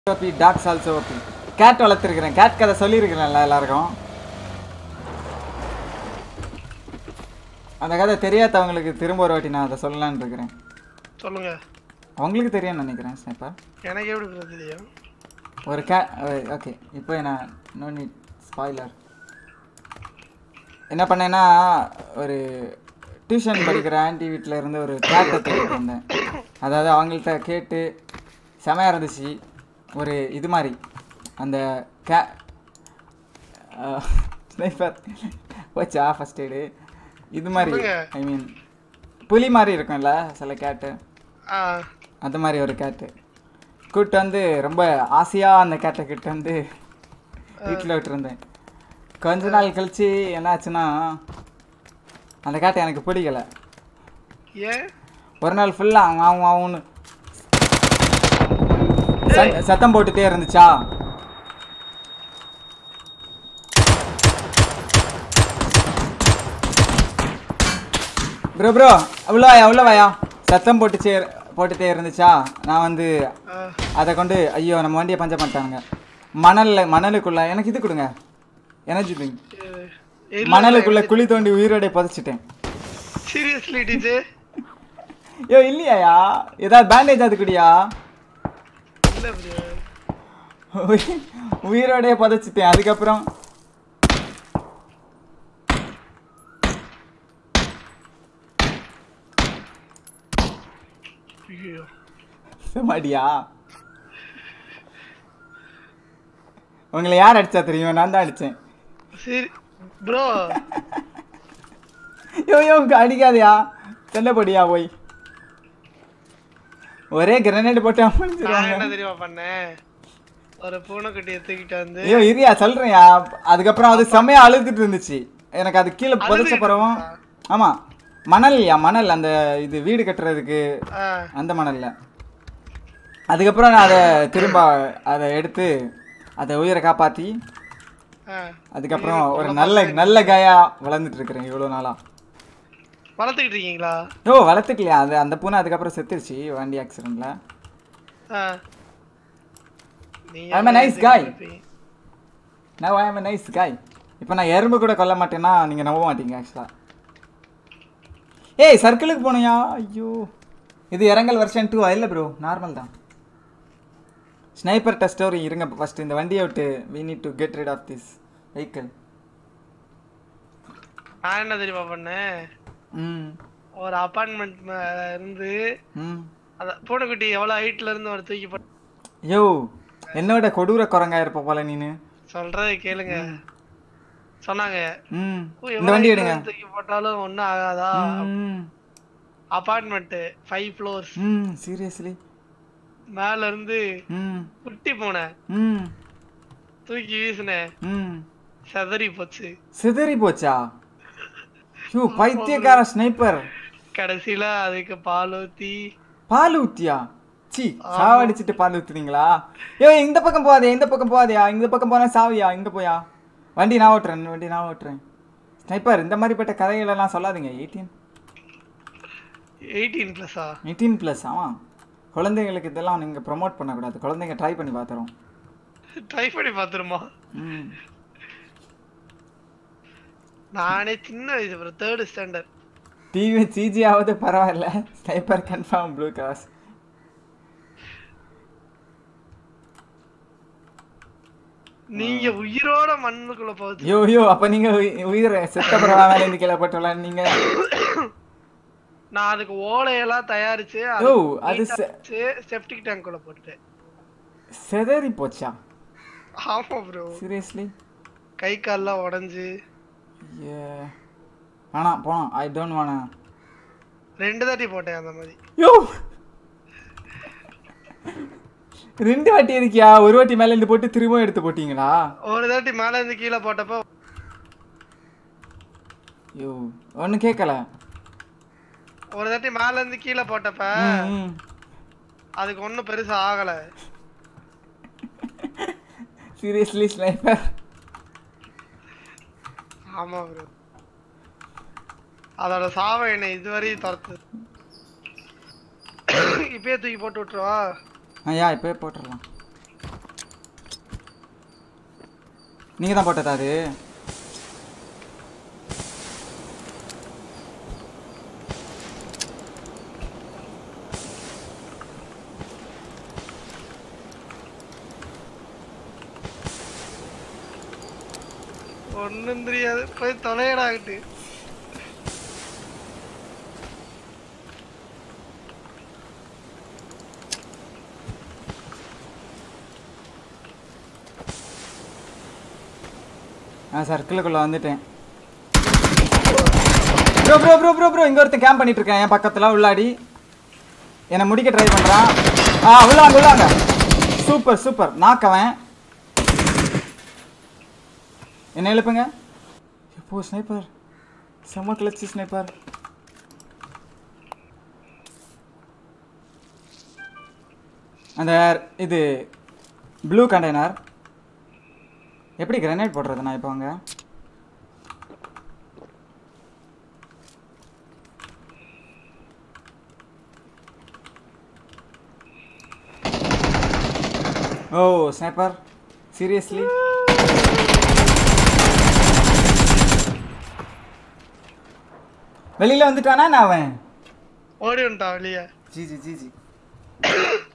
OP dogs also ஓபி cat வளர்த்துருக்கிறேன் cat கதை சொல்லியிருக்கிறேன்ல எல்லாருக்கும் அந்த கதை தெரியாதவங்களுக்கு திரும்ப ஒரு வாட்டி நான் அதை சொல்லலான்னு இருக்கிறேன் சொல்லுங்க உங்களுக்கு தெரியும்னு நினைக்கிறேன் ஸ்னைப்பர் எனக்கு எப்படி bro தெரியும் ஒரு கே ஓகே இப்போ நான் நோ நீட் ஸ்பாய்லர் என்ன பண்ணேன்னா ஒரு டியூஷன் படிக்கிற ஆன்டி வீட்டில் இருந்து ஒரு கேட்டை தூக்கிட்டு வந்தேன் அதாவது அவங்கள்ட்ட கேட்டு செமையாக இருந்துச்சு ஒரு இது மாதிரி அந்த கே ஸ்னைப்பர் போச்சா ஃபஸ்ட் எய்டு இது மாதிரி சொல்லுங்க. ஐ மீன் புலி மாதிரி இருக்கும்ல சில கேட்டு ஆ அந்த மாதிரி ஒரு கேட்டு கூப்பிட்டு வந்து ரொம்ப ஆசையாக அந்த கேட்டை கிட்ட வந்து வீட்டில் விட்டுருந்தேன் கொஞ்ச நாள் கழிச்சு என்னாச்சுன்னா அந்த கேட்டை எனக்கு பிடிக்கல ஏன் ஒரு நாள் ஃபுல்லாக அவன் அவன் அவனு ச- சத்தம் போட்டுட்டே இருந்துச்சா ப்ரோ ப்ரோ அவ்வளோ வாயா அவ்வளோ வாயா சத்தம் போட்டுச்சே போட்டுட்டே இருந்துச்சா நான் வந்து ஆ, அதை கொண்டு ஐயோ நம்ம வண்டியை பஞ்ச பண்ணிட்டாங்க மணலில் மணலுக்குள்ள எனக்கு இது கொடுங்க எனர்ஜி ட்ரிங்க் இது- இல்ல, மணலுக்குள்ள குழி தோண்டி உயிரோட புதைச்சிட்டேன் சீரியஸ்லி டீச்சர் ஐயோ இல்லையாயா ஏதாவது பேண்டேஜ் அது குடியா இல்ல ப்ரோ உயிரோடய புதைச்சிட்டேன் அதுக்கப்புறம் ஐயோ சும்மாடியா உங்களை யார் அடிச்சா தெரியும் நான் தான் அடிச்சேன் சரி ப்ரோ ஐயோ ஐயோ அடிக்காதயா சண்டை போடியா போய் ஒரே கிரனேட் போட்டு நான் முடிஞ்சிருவாங்க என்ன தெரியுமா பண்ணேன் ஒரு பூனைக்குட்டியை தூக்கிட்டு வந்து ஐயோ இரியா சொல்றேன்யா அதுக்கப்புறம் அது செம்மையா அழுதுட்டு இருந்துச்சு எனக்கு அது கீழே புதைச்ச பிறவும் ஆமா மணல்யா மணல் அந்த இது வீடு கட்டுறதுக்கு ஆ அந்த மணல்ல அதுக்கப்புறம் நான் அதை திரும்ப அதை எடுத்து அதை உயிரை காப்பாத்தி ஆ அதுக்கப்புறம் ஒரு நல்ல நல்ல காயா வளர்ந்துட்டு இருக்கிறேன் இவ்வளோ நாளா வளர்த்துக்கிட்டு இருக்கீங்களா ஓ வளர்த்துக்கலையா அது அந்த பூனை அதுக்கப்புறம் செத்துருச்சு வண்டி ஆக்சிடென்ட்ல ஆ நீங்க I'm a nice guy. இருப்பீங்க. நான் ஐ எம் நைஸ் காய் இப்போ நான் எறும்பு கூட கொல்ல மாட்டேன்னா நீங்கள் நம்ப மாட்டீங்க ஆக்சுவலாக ஏய் சர்க்கிளுக்கு போனியா ஐயோ இது இறங்கல் வருஷன் டூ இல்லை ப்ரோ நார்மல் தான் ஸ்னைப்பர் டெஸ்ட் ஒரு இருங்க ஃபர்ஸ்ட் இந்த வண்டியை விட்டு we need to get rid of this vehicle நான் என்ன தெரியுமா பண்ணேன் ம் ஒரு அப்பார்ட்மெண்ட் இருந்து ம் அந்த பூனைக்குட்டி எவ்வளவு ஹைட்ல இருந்து ஒரு தூக்கி போட்டு யோ என்னோட கொடூர குரங்கா இருப்ப போல நீனு சொல்றதை கேளுங்க சொன்னாங்க ம் "ஓ, இந்த எவ்வளவு வண்டி height ல எடுங்க இருந்து தூக்கி போட்டாலும் ஒண்ணும் ஆகாதா ம் அபார்ட்மெண்ட் ஃபைவ் ஃப்ளோர்ஸ் ம் சீரியஸ்லி மேல இருந்து ம் குட்டி பூனை ம் தூக்கி வீசினேன் ம் செதறி போச்சு சிதறி போச்சா யோ பைத்தியக்கார ஸ்னைப்பர் கடைசியில அதுக்கு பால் ஊத்தி பால் ஊத்தியா சி சாவடிச்சிட்டு பால் ஊத்துனீங்களா யோ இந்த பக்கம் போகாதே இந்த பக்கம் போகாதயா இந்த பக்கம் போனா சாவியா இங்க போயா வண்டி நான் ஓட்டுறேன் வண்டி நான் ஓட்டுறேன் ஸ்னைப்பர் இந்த மாதிரிப்பட்ட கதைகள் எல்லாம் சொல்லாதீங்க எயிட்டீன் எயிட்டீன் பிளஸா எயிட்டீன் ப்ளஸ் ஆமாம் குழந்தைங்களுக்கு இதெல்லாம் நீங்கள் ப்ரோமோட் பண்ணக்கூடாது குழந்தைங்க ட்ரை பண்ணி பார்த்துரும் ட்ரை பண்ணி பார்த்துருமா ம் நானே சின்ன வயசு bro third standard TV C G ஆவது பரவாயில்ல ஸ்னைப்பர் கன்ஃபார்ம் ப்ளூ கிராஸ் நீங்க உயிரோட மண்ணுக்குள்ள போகுது யோ யோ அப்போ நீங்கள் உயிர் செத்த பரவா மேலே இருந்து கீழே போட்டுலாம் நீங்கள் நான் அதுக்கு ஓலையெல்லாம் தயாரிச்சு யோ அது செ- செப்டிக் டேங்க்குள்ள போட்டுட்டேன் செதறி போச்சா ஆமா ப்ரோ சீரியஸ்லி கை கால்லாம் உடைஞ்சு ஏ வேணாம் போனோம் ஐ டோன்ட் வானா ரெண்டு தாட்டி போட்டேன் அந்த மாதிரி யோ ரெண்டு வாட்டி இருக்கியா ஒரு வாட்டி மேலே இருந்து போட்டு திரும்பவும் எடுத்து போட்டீங்களா ஒரு தாட்டி மேல இருந்து கீழே போட்டப்போ யோ ஒன்றும் கேட்கல ஒரு தாட்டி மேல இருந்து கீழே போட்டப்ப ம், ம். அதுக்கு ஒண்ணும் பெருசா ஆகல சீரியஸ்லி ஸ்னைப்பர் ஆமா ப்ரோ அதோட சாவை என்னை இதுவரையும் துரத்து இப்பயே தூக்கி போட்டு விட்டுருவா ஐயா இப்போயே போட்டுடலாம் நீங்கள் தான் போட்டதா அது ஒண்ணும் தெரியாது போய் தொலையடாகிட்டு ஆ சர்க்கிளுக்குள்ளே வந்துட்டேன் bro bro bro bro bro இங்கே ஒருத்தன் கேம்ப் பண்ணிட்டு இருக்கேன் என் பக்கத்தில் உள்ளாடி என்னை முடிக்க ட்ரை பண்ணுறான் ஆ உள்ளாங்க உள்ளாங்க சூப்பர் சூப்பர் நாக்கவன் என்ன எழுப்புங்க எப்போ ஸ்னைப்பர் செம்ம கிளச்சி ஸ்னைப்பர் அந்த இது ப்ளூ கண்டெய்னர் எப்படி கிரனேட் போடுறது நான் இப்போ அங்கே ஓ ஸ்னைப்பர் சீரியஸ்லி வெளியில வந்துட்டானா நான் அவன் ஓடி வந்துட்டான் வெளியே ஜி ஜி ஜி ஜி